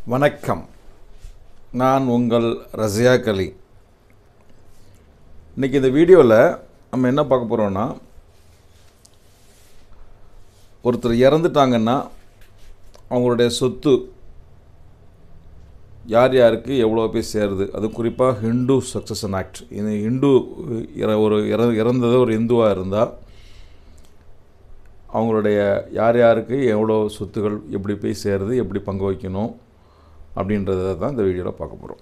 வணக்கம் நான் உங்கள் ரசியா கலி இன்றைக்கி இந்த வீடியோவில் நம்ம என்ன பார்க்க போகிறோன்னா ஒருத்தர் இறந்துட்டாங்கன்னா அவங்களுடைய சொத்து யார் யாருக்கு எவ்வளோ போய் சேருது அது குறிப்பாக ஹிந்து சக்சஷன் ஆக்ட் இந்த ஹிந்து இற- ஒரு இற இறந்தது ஒரு இந்துவாக இருந்தால் அவங்களுடைய யார் யாருக்கு எவ்வளோ சொத்துகள் எப்படி போய் சேருது எப்படி பங்கு வைக்கணும் அப்படின்றத தான் இந்த வீடியோவில் பார்க்க போகிறோம்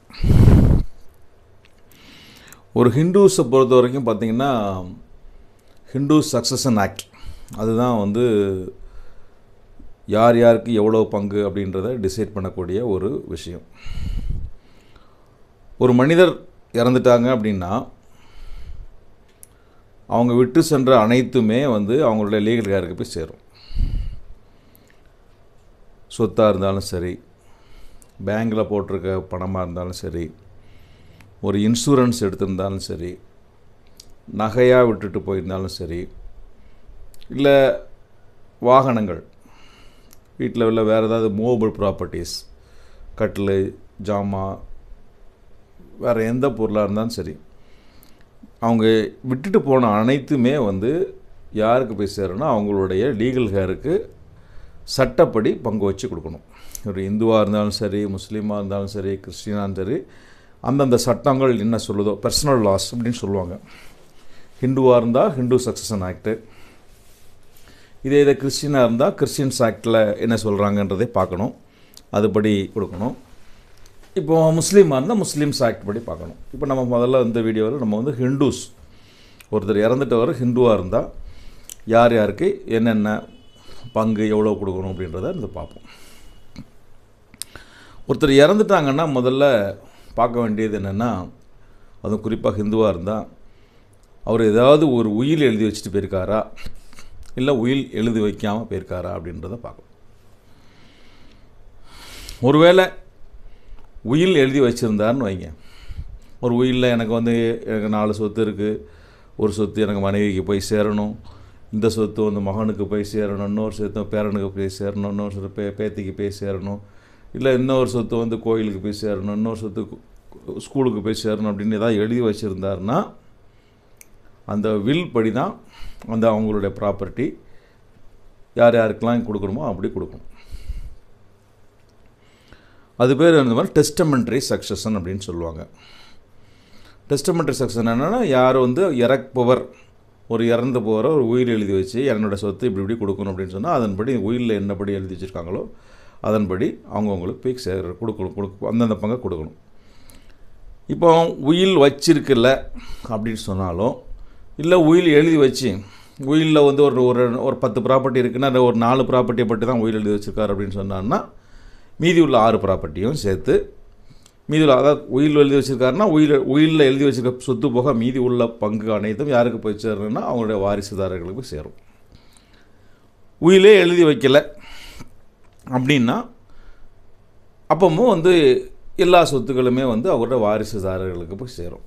ஒரு ஹிந்துஸை பொறுத்த வரைக்கும் பார்த்திங்கன்னா ஹிந்து சக்சஷன் ஆக்ட் அதுதான் வந்து யார் யாருக்கு எவ்வளோ பங்கு அப்படின்றத டிசைட் பண்ணக்கூடிய ஒரு விஷயம் ஒரு மனிதர் இறந்துட்டாங்க அப்படின்னா அவங்க விட்டு சென்ற அனைத்துமே வந்து அவங்களுடைய லீகல் கேருக்கு போய் சேரும் சொத்தாக இருந்தாலும் சரி பேங்கில் போட்டிருக்க பணமாக இருந்தாலும் சரி ஒரு இன்சூரன்ஸ் எடுத்திருந்தாலும் சரி நகையாக விட்டுட்டு போயிருந்தாலும் சரி இல்லை வாகனங்கள் வீட்டில் உள்ள வேறு ஏதாவது மூவபிள் ப்ராப்பர்ட்டிஸ் கட்டில் ஜாமா வேறு எந்த பொருளாக இருந்தாலும் சரி அவங்க விட்டுட்டு போன அனைத்துமே வந்து யாருக்கு போய் சேரணும் அவங்களுடைய லீகல் ஹேருக்கு சட்டப்படி பங்கு வச்சு கொடுக்கணும் ஒரு இந்துவாக இருந்தாலும் சரி முஸ்லீமாக இருந்தாலும் சரி கிறிஸ்டினாலும் சரி அந்தந்த சட்டங்கள் என்ன சொல்லுதோ பர்சனல் லாஸ் அப்படின்னு சொல்லுவாங்க ஹிந்துவாக இருந்தால் ஹிந்து சக்சஷன் ஆக்ட்டு இதே இதை கிறிஸ்டினாக இருந்தால் கிறிஸ்டியன்ஸ் ஆக்டில் என்ன சொல்கிறாங்கன்றதை பார்க்கணும் அதுபடி கொடுக்கணும் இப்போ முஸ்லீமாக இருந்தால் முஸ்லீம்ஸ் ஆக்ட் படி பார்க்கணும் இப்போ நம்ம முதல்ல இந்த வீடியோவில் நம்ம வந்து ஹிந்துஸ் ஒருத்தர் இறந்துட்டவர் ஹிந்துவாக இருந்தால் யார் யாருக்கு என்னென்ன பங்கு எவ்வளோ கொடுக்கணும் அப்படின்றத இந்த பார்ப்போம் ஒருத்தர் இறந்துட்டாங்கன்னா முதல்ல பார்க்க வேண்டியது என்னென்னா அதுவும் குறிப்பாக ஹிந்துவாக இருந்தால் அவர் ஏதாவது ஒரு உயில் எழுதி வச்சுட்டு போயிருக்காரா இல்லை உயில் எழுதி வைக்காமல் போயிருக்காரா அப்படின்றத பார்க்கணும் ஒருவேளை உயில் எழுதி வச்சுருந்தாருன்னு வைங்க ஒரு உயிலில் எனக்கு வந்து எனக்கு நாலு சொத்து இருக்குது ஒரு சொத்து எனக்கு மனைவிக்கு போய் சேரணும் இந்த சொத்து வந்து மகனுக்கு போய் சேரணும் இன்னொரு சொத்து பேரனுக்கு போய் சேரணும் இன்னொரு சொத்து பே பேத்திக்கு போய் சேரணும் இல்லை இன்னொரு சொத்து வந்து கோயிலுக்கு போய் சேரணும் இன்னொரு சொத்து கு- ஸ்கூலுக்கு போய் சேரணும் அப்படின்னு ஏதாவது எழுதி வச்சுருந்தாருன்னா அந்த வில் படி தான் அந்த அவங்களுடைய ப்ராப்பர்ட்டி யார் யாருக்கெல்லாம் கொடுக்கணுமோ அப்படி கொடுக்கணும் அது பேர் இந்த மாதிரி டெஸ்டமெண்ட்ரி சக்சஷன் அப்படின்னு சொல்லுவாங்க டெஸ்டமெண்ட்ரி சக்சஷன் என்னென்னா யார் வந்து இறப்பவர் ஒரு இறந்து போகிற ஒரு உயிர் எழுதி வச்சு என்னோட சொத்து இப்படி இப்படி கொடுக்கணும் அப்படின்னு சொன்னால் அதன்படி உயிரில் என்னபடி எழுதி வச்சுருக்காங்களோ அதன்படி அவங்கவுங்களுக்கு போய் சேர கொடுக்கணும் கொடுக்க அந்தந்த பங்கை கொடுக்கணும் இப்போ உயில் வச்சிருக்குல்ல அப்படின்னு சொன்னாலும் இல்லை உயில் எழுதி வச்சு உயிலில் வந்து ஒரு ஒரு ஒரு பத்து ப்ராப்பர்ட்டி இருக்குன்னா அதுல ஒரு நாலு ப்ராப்பர்ட்டியை பற்றி தான் உயில் எழுதி வச்சிருக்காரு அப்படின்னு சொன்னான்னா மீதி உள்ள ஆறு ப்ராப்பர்ட்டியும் சேர்த்து மீதி உள்ள அதாவது உயில் எழுதி வச்சிருக்காருன்னா உயில் உயிலில் எழுதி வச்சிருக்க சொத்து போக மீதி உள்ள பங்கு அனைத்தும் யாருக்கு போய் சேரணும்னா அவங்களுடைய வாரிசுதாரர்களுக்கு போய் சேரும் உயிலே எழுதி வைக்கல அப்படின்னா அப்பவும் வந்து எல்லா சொத்துக்களுமே வந்து அவரோட வாரிசுதாரர்களுக்கு போய் சேரும்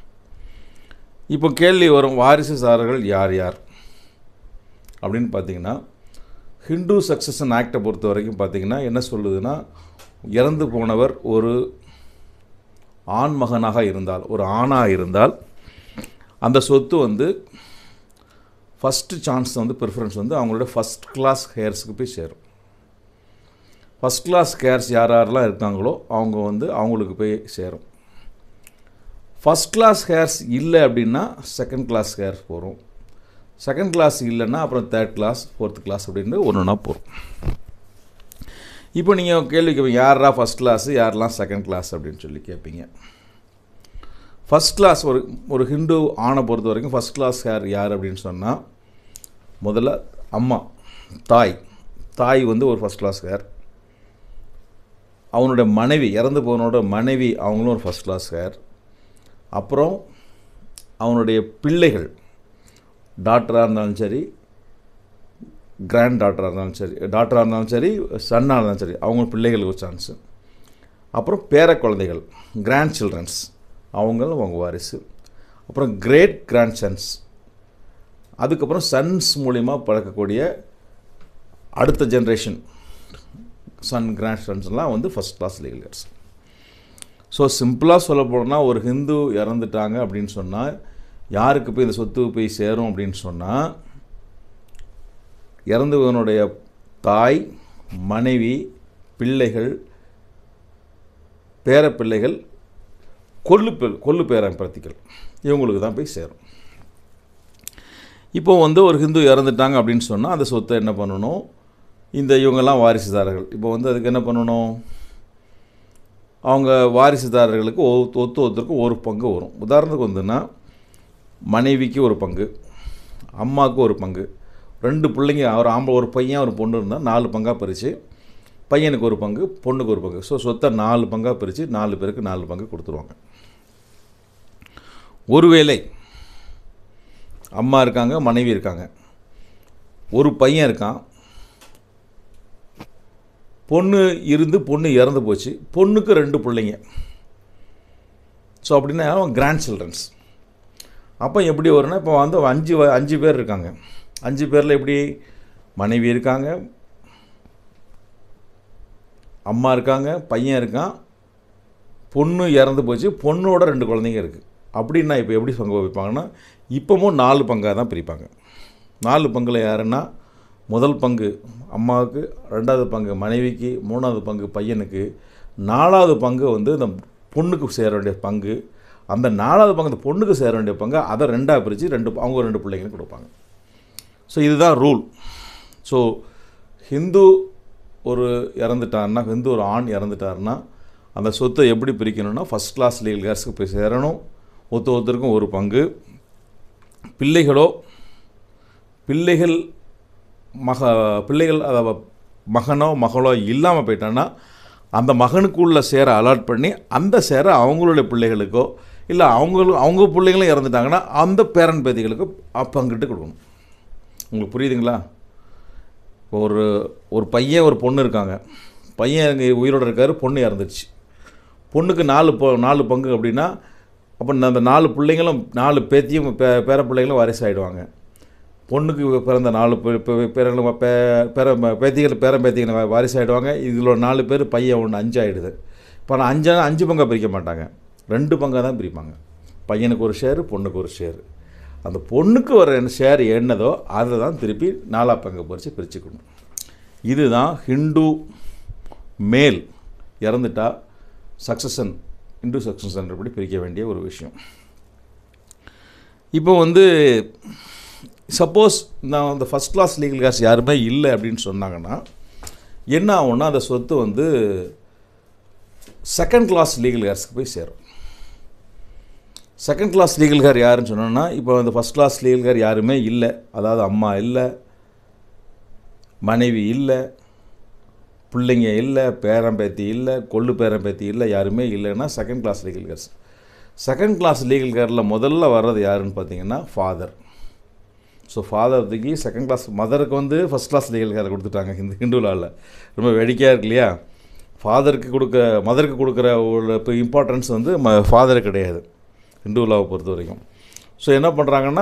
இப்போ கேள்வி வரும் வாரிசுதாரர்கள் யார் யார் அப்படின்னு பார்த்தீங்கன்னா ஹிந்து சக்சஷன் ஆக்டை பொறுத்த வரைக்கும் பார்த்தீங்கன்னா என்ன சொல்லுதுன்னா இறந்து போனவர் ஒரு ஆண் மகனாக இருந்தால் ஒரு ஆணாக இருந்தால் அந்த சொத்து வந்து ஃபஸ்ட்டு சான்ஸ் வந்து ப்ரிஃபரன்ஸ் வந்து அவங்களோட ஃபஸ்ட் கிளாஸ் ஹேர்ஸுக்கு போய் சேரும் ஃபஸ்ட் கிளாஸ் கேர்ஸ் யார் யாரெல்லாம் இருக்காங்களோ அவங்க வந்து அவங்களுக்கு போய் சேரும் ஃபஸ்ட் கிளாஸ் ஹேர்ஸ் இல்லை அப்படின்னா செகண்ட் கிளாஸ் ஹேர்ஸ் போகும் செகண்ட் கிளாஸ் இல்லைன்னா அப்புறம் தேர்ட் கிளாஸ் ஃபோர்த் கிளாஸ் அப்படின்னு ஒன்று ஒன்றா போகும் இப்போ நீங்கள் கேள்வி கேட்பீங்க யாரா ஃபஸ்ட் கிளாஸ் யாரெல்லாம் செகண்ட் கிளாஸ் அப்படின்னு சொல்லி கேட்பீங்க ஃபஸ்ட் கிளாஸ் ஒரு ஒரு ஹிந்து ஆணை பொறுத்த வரைக்கும் ஃபஸ்ட் கிளாஸ் யார் யார் அப்படின்னு சொன்னால் முதல்ல அம்மா தாய் தாய் வந்து ஒரு ஃபஸ்ட் கிளாஸ் ஹேர் அவனோட மனைவி இறந்து போனோட மனைவி அவங்களும் ஒரு ஃபஸ்ட் கிளாஸ் ஹேர் அப்புறம் அவனுடைய பிள்ளைகள் டாக்டராக இருந்தாலும் சரி கிராண்ட் டாக்டராக இருந்தாலும் சரி டாக்டராக இருந்தாலும் சரி சன்னாக இருந்தாலும் சரி அவங்க பிள்ளைகளுக்கு ஒரு சான்ஸு அப்புறம் பேர குழந்தைகள் கிராண்ட் சில்ட்ரன்ஸ் அவங்களும் அவங்க வாரிசு அப்புறம் கிரேட் கிராண்ட் சன்ஸ் அதுக்கப்புறம் சன்ஸ் மூலிமா பழக்கக்கூடிய அடுத்த ஜென்ரேஷன் சன் கிராண்ட் சன்ஸ்லாம் வந்து first class legal heirs so சிம்பிளாக சொல்ல போனால் ஒரு ஹிந்து இறந்துட்டாங்க அப்படின்னு சொன்னால் யாருக்கு போய் இந்த சொத்து போய் சேரும் அப்படின்னு சொன்னால் இறந்தவனுடைய தாய் மனைவி பிள்ளைகள் பேரப்பிள்ளைகள் கொல்லு பெ கொல்லு பேரன் பிரத்திகள் இவங்களுக்கு தான் போய் சேரும் இப்போ வந்து ஒரு ஹிந்து இறந்துட்டாங்க அப்படின்னு சொன்னால் அந்த சொத்தை என்ன பண்ணணும் இந்த இவங்கெல்லாம் வாரிசுதாரர்கள் இப்போ வந்து அதுக்கு என்ன பண்ணணும் அவங்க வாரிசுதாரர்களுக்கு ஒ ஒத்து ஒருத்தருக்கும் ஒரு பங்கு வரும் உதாரணத்துக்கு வந்துன்னா மனைவிக்கு ஒரு பங்கு அம்மாவுக்கு ஒரு பங்கு ரெண்டு பிள்ளைங்க ஒரு ஆம்பளை ஒரு பையன் ஒரு பொண்ணு இருந்தால் நாலு பங்காக பிரித்து பையனுக்கு ஒரு பங்கு பொண்ணுக்கு ஒரு பங்கு ஸோ சொத்தை நாலு பங்காக பிரித்து நாலு பேருக்கு நாலு பங்கு கொடுத்துருவாங்க ஒருவேளை அம்மா இருக்காங்க மனைவி இருக்காங்க ஒரு பையன் இருக்கான் பொண்ணு இருந்து பொண்ணு இறந்து போச்சு பொண்ணுக்கு ரெண்டு பிள்ளைங்க ஸோ அப்படின்னா அவன் கிராண்ட் சில்ட்ரன்ஸ் அப்போ எப்படி வரும்னா இப்போ வந்து அஞ்சு வ- அஞ்சு பேர் இருக்காங்க அஞ்சு பேரில் எப்படி மனைவி இருக்காங்க அம்மா இருக்காங்க பையன் இருக்கான் பொண்ணு இறந்து போச்சு பொண்ணோட ரெண்டு குழந்தைங்க இருக்குது அப்படின்னா இப்போ எப்படி பங்கு வைப்பாங்கன்னா இப்போவும் நாலு பங்காக தான் பிரிப்பாங்க நாலு பங்கில் யாருன்னா முதல் பங்கு அம்மாவுக்கு ரெண்டாவது பங்கு மனைவிக்கு மூணாவது பங்கு பையனுக்கு நாலாவது பங்கு வந்து இந்த பொண்ணுக்கு சேர வேண்டிய பங்கு அந்த நாலாவது பங்கு அந்த பொண்ணுக்கு சேர வேண்டிய பங்கு அதை ரெண்டாக பிரித்து ரெண்டு அவங்க ரெண்டு பிள்ளைங்களுக்கு கொடுப்பாங்க ஸோ இதுதான் ரூல் ஸோ ஹிந்து ஒரு இறந்துட்டாருன்னா ஹிந்து ஒரு ஆண் இறந்துட்டாருன்னா அந்த சொத்தை எப்படி பிரிக்கணும்னா ஃபஸ்ட் கிளாஸ் லீகல் கேர்ஸுக்கு போய் சேரணும் ஒருத்த ஒருத்தருக்கும் ஒரு பங்கு பிள்ளைகளோ பிள்ளைகள் மக பிள்ளைகள் அதாவது மகனோ மகளோ இல்லாமல் போயிட்டான்னா அந்த மகனுக்குள்ள சேரை அலாட் பண்ணி அந்த சேரை அவங்களுடைய பிள்ளைகளுக்கோ இல்லை அவங்களும் அவங்க பிள்ளைங்களும் இறந்துட்டாங்கன்னா அந்த பேரன் பேத்திகளுக்கு பங்கிட்டு கொடுக்கணும் உங்களுக்கு புரியுதுங்களா இப்போ ஒரு ஒரு பையன் ஒரு பொண்ணு இருக்காங்க பையன் இங்கே உயிரோடு இருக்காரு பொண்ணு இறந்துச்சு பொண்ணுக்கு நாலு பொ நாலு பங்கு அப்படின்னா அப்போ அந்த நாலு பிள்ளைங்களும் நாலு பேத்தியும் பே பேர பிள்ளைங்களும் வாரிசாயிடுவாங்க பொண்ணுக்கு பிறந்த நாலு பே- பே- பேரங்களும் பே பேர பேத்திகள் பேரன் பேத்திகள் வாரிசாயிடுவாங்க இதில் ஒரு நாலு பேர் பையன் ஒன்று அஞ்சு ஆகிடுது இப்போ நான் அஞ்சு அஞ்சு பங்கா பிரிக்க மாட்டாங்க ரெண்டு பங்காக தான் பிரிப்பாங்க பையனுக்கு ஒரு ஷேரு பொண்ணுக்கு ஒரு ஷேரு அந்த பொண்ணுக்கு வர ஷேர் என்னதோ அதை தான் திருப்பி நாலா பங்கு பறித்து பிரிச்சுக்கணும் இதுதான் ஹிந்து மேல் இறந்துட்டா சக்சஷன் இந்து சக்சஷன் படி பிரிக்க வேண்டிய ஒரு விஷயம் இப்போ வந்து சப்போஸ் நான் அந்த ஃபஸ்ட் கிளாஸ் லீகல் காசு யாருமே இல்லை அப்படின்னு சொன்னாங்கன்னா என்ன ஆகும்னா அந்த சொத்து வந்து செகண்ட் கிளாஸ் லீகல் கார்ஸ்க்கு போய் சேரும் செகண்ட் கிளாஸ் லீகல் கார் யாருன்னு சொன்னோன்னா இப்போ அந்த ஃபஸ்ட் கிளாஸ் லீகல் கார் யாருமே இல்லை அதாவது அம்மா இல்லை மனைவி இல்லை பிள்ளைங்க இல்லை பேரம்பேத்தி இல்லை கொள்ளு பேரம்பேத்தி இல்லை யாருமே இல்லைன்னா second class legal heirs second class legal காரில் முதல்ல வர்றது யாருன்னு பார்த்தீங்கன்னா ஃபாதர் ஸோ ஃபாதர் தூக்கி செகண்ட் கிளாஸ் மதருக்கு வந்து ஃபஸ்ட் கிளாஸ் லீகல் காரை கொடுத்துட்டாங்க இந்த ஹிந்துலாவில் ரொம்ப வேடிக்கையாக இருக்கு இல்லையா ஃபாதருக்கு கொடுக்க மதருக்கு கொடுக்குற ஒரு இப்போ இம்பார்ட்டன்ஸ் வந்து ம ஃபாதருக்கு கிடையாது ஹிந்துலாவை பொறுத்த வரைக்கும் ஸோ என்ன பண்ணுறாங்கன்னா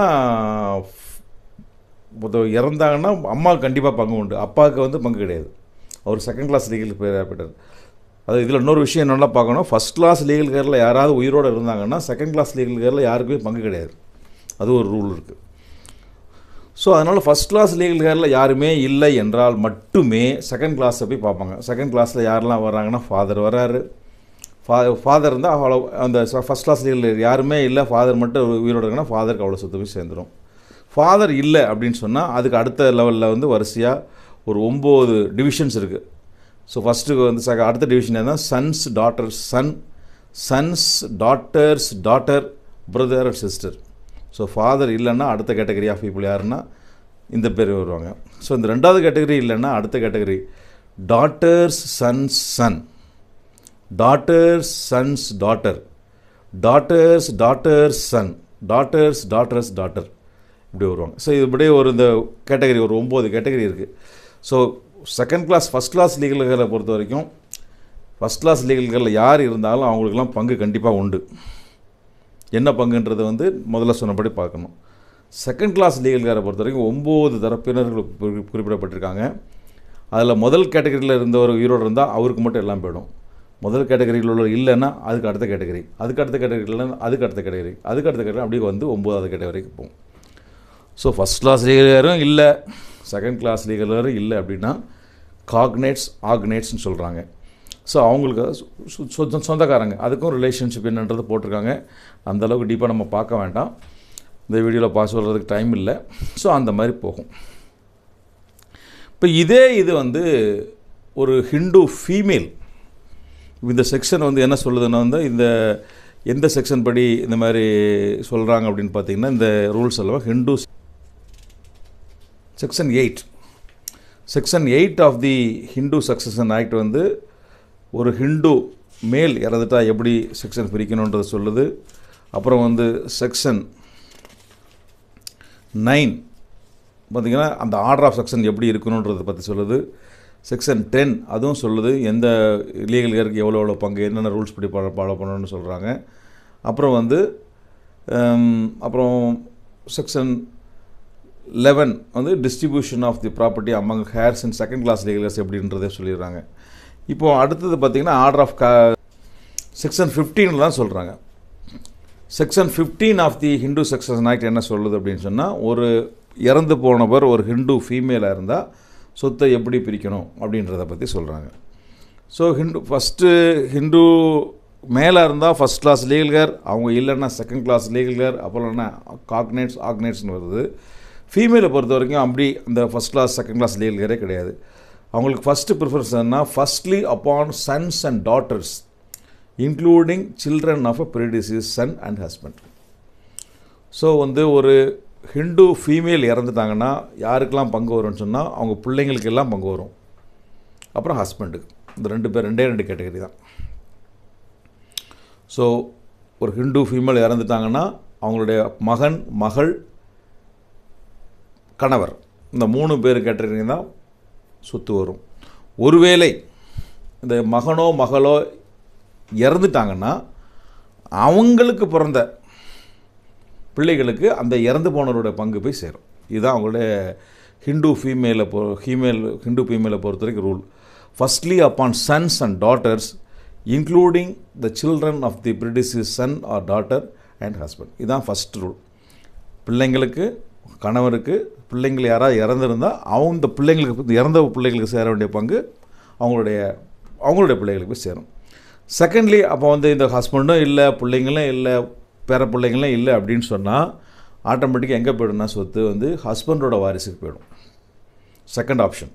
ஒருத்தர் இறந்தாங்கன்னா அம்மாவுக்கு கண்டிப்பாக பங்கு உண்டு அப்பாவுக்கு வந்து பங்கு கிடையாது அவர் செகண்ட் கிளாஸ் லீகல் பேர் அது இதில் இன்னொரு விஷயம் என்னென்னா பார்க்கணும் ஃபஸ்ட் கிளாஸ் லீகல் கேரில் யாராவது உயிரோடு இருந்தாங்கன்னா செகண்ட் கிளாஸ் லீகல் கேரில் யாருக்குமே பங்கு கிடையாது அது ஒரு ரூல் இருக்குது ஸோ அதனால் ஃபஸ்ட் கிளாஸ் லீகல் கேரில் யாருமே இல்லை என்றால் மட்டுமே செகண்ட் கிளாஸை போய் பார்ப்பாங்க செகண்ட் கிளாஸில் யாரெல்லாம் வர்றாங்கன்னா ஃபாதர் வராரு ஃபா ஃபாதர் இருந்தால் அவ்வளோ அந்த ஃபஸ்ட் கிளாஸ் லீகல் யாருமே இல்லை ஃபாதர் மட்டும் உயிரோடு இருக்குன்னா ஃபாதருக்கு அவ்வளோ சொத்து போய் சேர்ந்துடும் ஃபாதர் இல்லை அப்படின்னு சொன்னால் அதுக்கு அடுத்த லெவலில் வந்து வரிசையாக ஒரு ஒம்பது டிவிஷன்ஸ் இருக்குது ஸோ ஃபஸ்ட்டு வந்து சக அடுத்த டிவிஷன் என்ன sons daughters son sons daughters daughter brother and sister so father இல்லைன்னா அடுத்த கேட்டகரி ஆஃப் பீப்புள் யாருன்னா இந்த பேர் வருவாங்க ஸோ இந்த ரெண்டாவது கேட்டகரி இல்லைன்னா அடுத்த category daughters sons son daughters sons daughter daughters daughters son daughters daughters daughter இப்படி வருவாங்க ஸோ இப்படியே ஒரு இந்த கேட்டகரி ஒரு ஒம்பது கேட்டகரி இருக்குது so second class first class லீகல்களை பொறுத்த வரைக்கும் ஃபஸ்ட் கிளாஸ் லீகல்களில் யார் இருந்தாலும் அவங்களுக்கெல்லாம் பங்கு கண்டிப்பாக உண்டு என்ன பங்குன்றது வந்து முதல்ல சொன்னபடி பார்க்கணும் செகண்ட் கிளாஸ் லீகல்காரை பொறுத்த வரைக்கும் ஒம்பது தரப்பினர்கள் குறி- குறிப்பிடப்பட்டிருக்காங்க அதில் முதல் கேட்டகரியில் இருந்தவர் உயிரோடு இருந்தால் அவருக்கு மட்டும் எல்லாம் போயிடும் முதல் கேட்டகரியில் உள்ள இல்லைன்னா அதுக்கு அடுத்த கேட்டகரி அதுக்கு அடுத்த கேட்டகரி இல்லைன்னா அதுக்கு அடுத்த கேட்டகரி அதுக்கு அடுத்த கேட்டகரி அப்படியே வந்து ஒம்பதாவது கேட்டகரி வரைக்கும் போகும் ஸோ ஃபஸ்ட் கிளாஸ் லீகரும் இல்லை செகண்ட் கிளாஸ் லீகரும் இல்லை அப்படின்னா காக்னேட்ஸ் ஆக்னேட்ஸ்னு சொல்கிறாங்க ஸோ அவங்களுக்கு சொ- சொ- சொந்தக்காரங்க அதுக்கும் ரிலேஷன்ஷிப் என்னன்றது போட்டிருக்காங்க அந்த அளவுக்கு டீப்பாக நம்ம பார்க்க வேண்டாம் இந்த வீடியோவில் பாஸ் சொல்கிறதுக்கு டைம் இல்லை ஸோ அந்த மாதிரி போகும் இப்போ இதே இது வந்து ஒரு ஹிந்து ஃபீமேல் இந்த செக்ஷன் வந்து என்ன சொல்லுதுன்னா வந்து இந்த எந்த செக்ஷன் படி இந்த மாதிரி சொல்கிறாங்க அப்படின்னு பார்த்தீங்கன்னா இந்த ரூல்ஸ் எல்லாம் Hindu section eight section eight of the Hindu succession act வந்து ஒரு ஹிந்து மேல் இறந்துட்டா எப்படி செக்ஷன் பிரிக்கணுன்றது சொல்லுது அப்புறம் வந்து செக்ஷன் நைன் பார்த்தீங்கன்னா அந்த ஆர்டர் ஆஃப் செக்ஷன் எப்படி இருக்கணுன்றதை பற்றி சொல்லுது செக்ஷன் டென் அதுவும் சொல்லுது எந்த லீகல் இயருக்கு எவ்வளோ எவ்வளோ பங்கு என்னென்ன ரூல்ஸ் படி ஃபாலோ ஃபாலோ பண்ணணும்னு சொல்கிறாங்க அப்புறம் வந்து ஹம், அப்புறம் செக்ஷன் லெவன் வந்து distribution of the property among heirs and second class லீகலர்ஸ் எப்படின்றதே சொல்லிடுறாங்க இப்போ அடுத்தது பார்த்தீங்கன்னா ஆர்டர் ஆஃப் கா செக்ஷன் ஃபிஃப்டீனில் தான் சொல்கிறாங்க section fifteen of the Hindu succession act என்ன சொல்லுது அப்படின்னு சொன்னால் ஒரு இறந்து போனவர் ஒரு ஹிந்து ஃபீமேலாக இருந்தால் சொத்தை எப்படி பிரிக்கணும் அப்படின்றத பற்றி சொல்கிறாங்க ஸோ ஹிந்து ஃபஸ்ட்டு ஹிந்து மேலே இருந்தால் ஃபஸ்ட் கிளாஸ் லீகல்கர் அவங்க இல்லைன்னா செகண்ட் கிளாஸ் லீகல்கர் அப்புறம் என்ன காக்னேட்ஸ் ஆக்னேட்ஸ்னு வருது ஃபீமேலை பொறுத்த வரைக்கும் அப்படி அந்த ஃபஸ்ட் கிளாஸ் செகண்ட் கிளாஸ் லீகல்கரே கிடையாது அவங்களுக்கு ஃபஸ்ட்டு ப்ரிஃபரன்ஸ் என்ன firstly upon sons and daughters including children of a predeceased son and husband so வந்து ஒரு ஹிந்து ஃபீமேல் இறந்துட்டாங்கன்னா யாருக்கெல்லாம் பங்கு வரும்னு சொன்னால் அவங்க பிள்ளைங்களுக்கு எல்லாம் பங்கு வரும் அப்புறம் ஹஸ்பண்டுக்கு இந்த ரெண்டு பேர் ரெண்டே ரெண்டு கேட்டகரி தான் ஸோ ஒரு ஹிந்து ஃபீமேல் இறந்துட்டாங்கன்னா அவங்களுடைய மகன் மகள் கணவர் இந்த மூணு பேர் கேட்டகரி தான் சொத்து வரும் ஒருவேளை இந்த மகனோ மகளோ இறந்துட்டாங்கன்னா அவங்களுக்கு பிறந்த பிள்ளைகளுக்கு அந்த இறந்து போனவருடைய பங்கு போய் சேரும் இதுதான் அவங்களுடைய ஹிந்து ஃபீமேலை பொ ஃபீமேல் ஹிந்து ஃபீமேலை பொறுத்த வரைக்கும் rule firstly upon sons and daughters including the children of the British son or daughter and husband இதுதான் ஃபஸ்ட் ரூல் பிள்ளைங்களுக்கு கணவருக்கு பிள்ளைங்கள் யாராவது இறந்துருந்தால் அவங்க இந்த பிள்ளைங்களுக்கு இறந்த பிள்ளைங்களுக்கு சேர வேண்டிய பங்கு அவங்களுடைய அவங்களுடைய பிள்ளைகளுக்கு போய் சேரும் செகண்ட்லி அப்போ வந்து இந்த ஹஸ்பண்டும் இல்லை பிள்ளைங்களும் இல்லை பேர பிள்ளைங்களும் இல்லை அப்படின்னு சொன்னால் ஆட்டோமேட்டிக்காக எங்கே போய்டும்னா சொத்து வந்து ஹஸ்பண்டோட வாரிசுக்கு போயிடும் செகண்ட் ஆப்ஷன்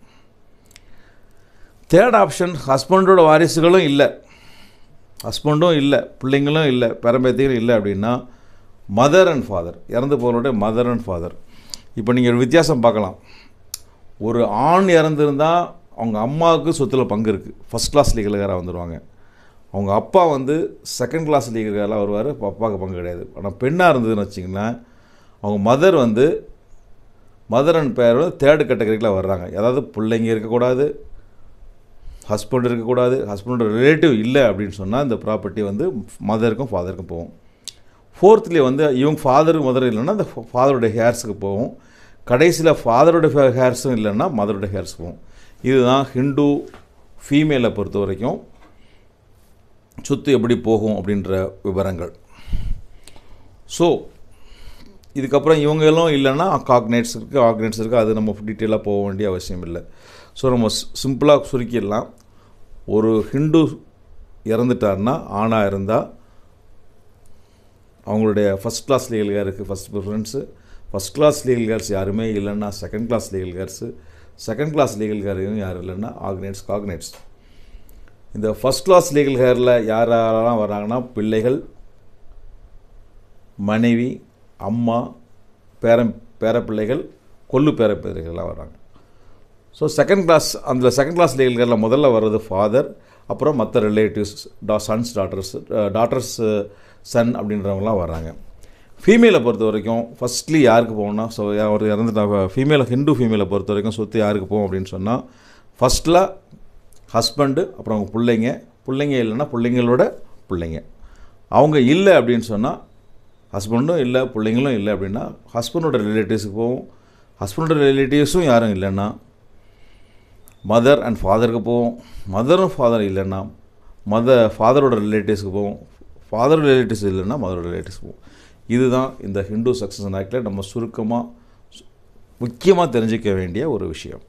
தேர்ட் ஆப்ஷன் ஹஸ்பண்டோட வாரிசுகளும் இல்லை ஹஸ்பண்டும் இல்லை பிள்ளைங்களும் இல்லை பேரம்பேத்திகளும் இல்லை அப்படின்னா மதர் அண்ட் ஃபாதர் இறந்து போகிறோடைய மதர் அண்ட் ஃபாதர் இப்போ நீங்கள் ஒரு வித்தியாசம் பார்க்கலாம் ஒரு ஆண் இறந்துருந்தால் அவங்க அம்மாவுக்கு சொத்தில் பங்கு இருக்குது ஃபஸ்ட் கிளாஸ் லீகலுக்காராக வந்துடுவாங்க அவங்க அப்பா வந்து செகண்ட் கிளாஸ் லீகலுக்காராக வருவார் அப்பாவுக்கு பங்கு கிடையாது ஆனால் பெண்ணாக இருந்ததுன்னு வச்சிங்களேன் அவங்க மதர் வந்து மதர் அண்ட் பேர் தேர்டு கேட்டகரிக்கில் வர்றாங்க அதாவது பிள்ளைங்க இருக்கக்கூடாது ஹஸ்பண்ட் இருக்கக்கூடாது ஹஸ்பண்டோட ரிலேட்டிவ் இல்லை அப்படின்னு சொன்னால் இந்த ப்ராப்பர்ட்டி வந்து மதருக்கும் ஃபாதருக்கும் போகும் ஃபோர்த்லேயே வந்து இவங்க ஃபாதருக்கு மதர் இல்லைன்னா அந்த ஃபாதருடைய ஹேர்ஸுக்கு போகும் கடைசியில் ஃபாதருடைய ஹேர்ஸும் இல்லைன்னா மதருடைய ஹேர்ஸ் போகும் இதுதான் ஹிந்து ஃபீமேலை பொறுத்த வரைக்கும் சொத்து எப்படி போகும் அப்படின்ற விவரங்கள் ஸோ இதுக்கப்புறம் இவங்களும் இல்லைன்னா காக்னேட்ஸ் இருக்குது ஆக்னேட்ஸ் இருக்குது அது நம்ம டீட்டெயிலாக போக வேண்டிய அவசியம் இல்லை ஸோ நம்ம சிம்பிளாக சுருக்கிடலாம் ஒரு ஹிந்து இறந்துட்டாருன்னா ஆணாக இருந்தால் அவங்களுடைய ஃபஸ்ட் கிளாஸ் லீகல் கேருக்கு first preference first class legal heirs யாருமே இல்லைன்னா second class legal heirs second class legal கேரையும் யாரும் இல்லைன்னா ஆக்னேட்ஸ் காக்னேட்ஸ் இந்த ஃபஸ்ட் கிளாஸ் லீகல் ஹேரில் யார் யாரெல்லாம் வராங்கன்னா பிள்ளைகள் மனைவி அம்மா பேரம் பேரப்பிள்ளைகள் கொல்லு பேரப்பிள்ளைகள்லாம் வராங்க ஸோ செகண்ட் கிளாஸ் அந்த செகண்ட் கிளாஸ் லீகல் கேரில் முதல்ல வர்றது ஃபாதர் அப்புறம் மற்ற ரிலேட்டிவ்ஸ் டா சன்ஸ் டாட்டர்ஸ் டாட்டர்ஸ் சன் அப்படின்றவங்களாம் வராங்க ஃபீமேலை பொறுத்த வரைக்கும் ஃபஸ்ட்லி யாருக்கு போகணும்னா ஸோ ஒரு இறந்துட்டா ஃபீமேலை ஹிந்து ஃபீமேலை பொறுத்த வரைக்கும் சொத்து யாருக்கு போகும் அப்படின்னு சொன்னால் ஃபஸ்ட்டில் ஹஸ்பண்டு அப்புறம் அவங்க பிள்ளைங்க பிள்ளைங்க இல்லைன்னா பிள்ளைங்களோட பிள்ளைங்க அவங்க இல்லை அப்படின்னு சொன்னால் ஹஸ்பண்டும் இல்லை பிள்ளைங்களும் இல்லை அப்படின்னா ஹஸ்பண்டோட ரிலேட்டிவ்ஸுக்கு போகும் ஹஸ்பண்டோட ரிலேட்டிவ்ஸும் யாரும் இல்லைன்னா மதர் அண்ட் ஃபாதருக்கு போவோம் மதரும் ஃபாதர் இல்லைன்னா மத ஃபாதரோட ரிலேட்டிவ்ஸ்க்கு போவோம் ஃபாதர் ரிலேட்டிவ்ஸ் இல்லைன்னா மதரோட ரிலேட்டிவ்ஸ் போவோம் இதுதான் இந்த ஹிந்து சக்சஷன் ஆக்டில் நம்ம சுருக்கமாக முக்கியமாக தெரிஞ்சிக்க வேண்டிய ஒரு விஷயம்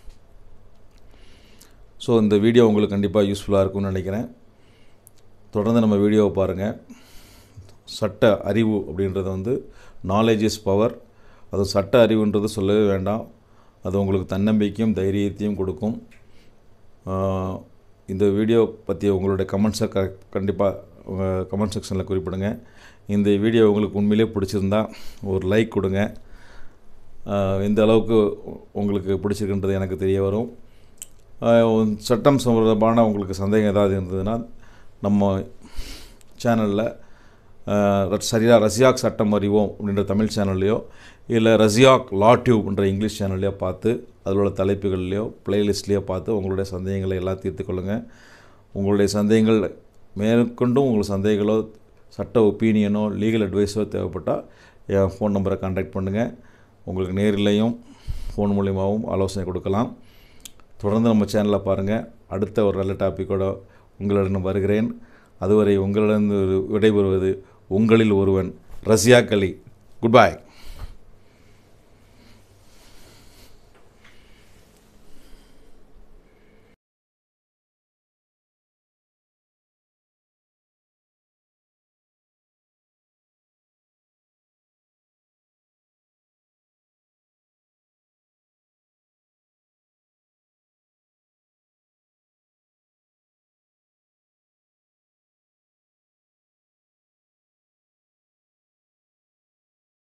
ஸோ இந்த வீடியோ உங்களுக்கு கண்டிப்பாக யூஸ்ஃபுல்லாக இருக்கும்னு நினைக்கிறேன் தொடர்ந்து நம்ம வீடியோவை பாருங்கள் சட்ட அறிவு அப்படின்றது வந்து நாலேஜ் இஸ் பவர் அது சட்ட அறிவுன்றது சொல்லவே வேண்டாம் அது உங்களுக்கு தன்னம்பிக்கையும் தைரியத்தையும் கொடுக்கும் ஆஹ் இந்த வீடியோ பற்றி உங்களுடைய கமெண்ட்ஸை க கண்டிப்பாக உங்கள் கமெண்ட் செக்ஷனில் குறிப்பிடுங்க இந்த வீடியோ உங்களுக்கு உண்மையிலே பிடிச்சிருந்தா ஒரு லைக் கொடுங்க ஆஹ் எந்த அளவுக்கு உங்களுக்கு பிடிச்சிருக்குன்றது எனக்கு தெரிய வரும் ஆஹ் சட்டம் சம்பந்தமான உங்களுக்கு சந்தேகம் ஏதாவது இருந்ததுன்னா நம்ம சேனலில் சரியா ரசியாக் சட்டம் அறிவோம் அப்படின்ற தமிழ் சேனல்லையோ இல்லை ரசியாக் லா டியூப்ன்ற இங்கிலீஷ் சேனல்லையோ பார்த்து அதில் உள்ள தலைப்புகள்லையோ பிளேலிஸ்ட்லேயோ பார்த்து உங்களுடைய சந்தேகங்களை எல்லாம் தீர்த்து கொள்ளுங்கள் உங்களுடைய சந்தேகங்கள் மேற்கொண்டும் உங்களுக்கு சந்தேகங்களோ சட்ட ஒப்பீனியனோ லீகல் அட்வைஸோ தேவைப்பட்டால் என் ஃபோன் நம்பரை கான்டாக்ட் பண்ணுங்கள் உங்களுக்கு நேரிலையும் ஃபோன் மூலியமாகவும் ஆலோசனை கொடுக்கலாம் தொடர்ந்து நம்ம சேனலை பாருங்கள் அடுத்த ஒரு நல்ல டாப்பிக்கோட உங்களிடம் வருகிறேன் அதுவரை உங்களிடம் விடைபெறுவது உங்களில் ஒருவன் ரஷ்யா கலி குட் பை